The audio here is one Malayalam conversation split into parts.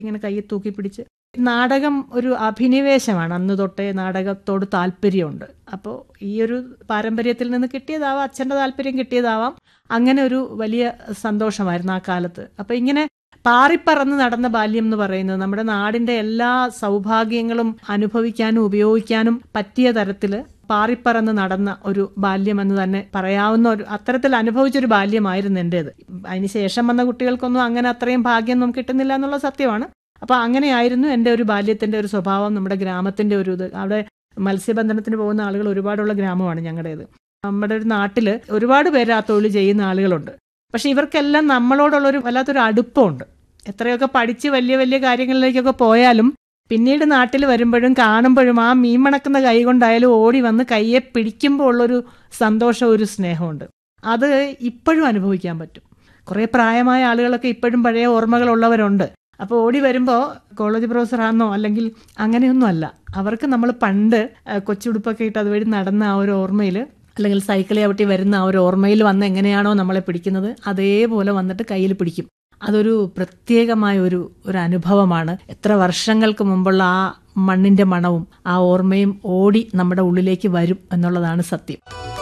ഇങ്ങനെ കയ്യിൽ തൂക്കി പിടിച്ച് നാടകം ഒരു അഭിനിവേശമാണ് അന്ന് തൊട്ടേ നാടകത്തോട് താല്പര്യമുണ്ട് അപ്പോൾ ഈ ഒരു പാരമ്പര്യത്തിൽ നിന്ന് കിട്ടിയതാവാം അച്ഛൻ്റെ താല്പര്യം കിട്ടിയതാവാം അങ്ങനെ ഒരു വലിയ സന്തോഷമായിരുന്നു ആ കാലത്ത് അപ്പോൾ ഇങ്ങനെ പാറിപ്പറന്ന് നടന്ന ബാല്യം എന്ന് പറയുന്നത് നമ്മുടെ നാടിന്റെ എല്ലാ സൗഭാഗ്യങ്ങളും അനുഭവിക്കാനും ഉപയോഗിക്കാനും പറ്റിയ തരത്തിൽ പാറിപ്പറന്ന് നടന്ന ഒരു ബാല്യം എന്ന് തന്നെ പറയാവുന്ന ഒരു അത്തരത്തിൽ അനുഭവിച്ചൊരു ബാല്യമായിരുന്നു എൻ്റേത് അതിന് ശേഷം വന്ന കുട്ടികൾക്കൊന്നും അങ്ങനെ അത്രയും ഭാഗ്യമൊന്നും കിട്ടുന്നില്ല എന്നുള്ള സത്യമാണ് അപ്പൊ അങ്ങനെയായിരുന്നു എൻ്റെ ഒരു ബാല്യത്തിന്റെ ഒരു സ്വഭാവം നമ്മുടെ ഗ്രാമത്തിന്റെ ഒരു ഇത് അവിടെ മത്സ്യബന്ധനത്തിന് പോകുന്ന ആളുകൾ ഒരുപാടുള്ള ഗ്രാമമാണ് ഞങ്ങളുടേത് നമ്മുടെ ഒരു നാട്ടില് ഒരുപാട് പേര് ആ തൊഴിൽ ചെയ്യുന്ന ആളുകളുണ്ട് പക്ഷെ ഇവർക്കെല്ലാം നമ്മളോടുള്ളൊരു വല്ലാത്തൊരു അടുപ്പമുണ്ട് എത്രയൊക്കെ പഠിച്ച് വലിയ വലിയ കാര്യങ്ങളിലേക്കൊക്കെ പോയാലും പിന്നീട് നാട്ടിൽ വരുമ്പോഴും കാണുമ്പോഴും ആ മീൻ മണക്കുന്ന കൈ കൊണ്ടായാലും ഓടി വന്ന് കയ്യെ പിടിക്കുമ്പോൾ ഉള്ളൊരു സന്തോഷം ഒരു സ്നേഹമുണ്ട് അത് ഇപ്പോഴും അനുഭവിക്കാൻ പറ്റും കുറേ പ്രായമായ ആളുകളൊക്കെ ഇപ്പോഴും പഴയ ഓർമ്മകളുള്ളവരുണ്ട് അപ്പോൾ ഓടി വരുമ്പോൾ കോളേജ് പ്രൊഫസറാണെന്നോ അല്ലെങ്കിൽ അങ്ങനെയൊന്നും അല്ല അവർക്ക് നമ്മൾ പണ്ട് ആ, കൊച്ചുടുപ്പൊക്കെ ഇട്ട് അതുവഴി നടന്ന ആ ഒരു ഓർമ്മയിൽ അല്ലെങ്കിൽ സൈക്കിൾ ചവിട്ടി വരുന്ന ആ ഒരു ഓർമ്മയിൽ വന്ന് എങ്ങനെയാണോ നമ്മളെ പിടിക്കുന്നത് അതേപോലെ വന്നിട്ട് കയ്യിൽ പിടിക്കും അതൊരു പ്രത്യേകമായ ഒരു ഒരു അനുഭവമാണ് എത്ര വർഷങ്ങൾക്ക് മുമ്പുള്ള ആ മണ്ണിന്റെ മണവും ആ ഓർമ്മയും ഓടി നമ്മുടെ ഉള്ളിലേക്ക് വരും എന്നുള്ളതാണ് സത്യം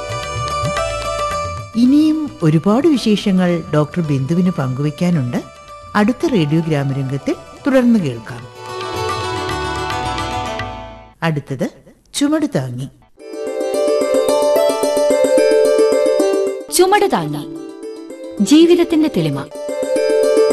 ഇനിയും ഒരുപാട് വിശേഷങ്ങൾ ഡോക്ടർ ബിന്ദുവിന് പങ്കുവയ്ക്കാനുണ്ട് അടുത്ത റേഡിയോ ഗ്രാമരംഗത്തിൽ തുടർന്ന് കേൾക്കാം അടുത്തത് ചുമട് താങ്ങി ചുമട് താങ്ങി ജീവിതത്തിന്റെ തെളിമ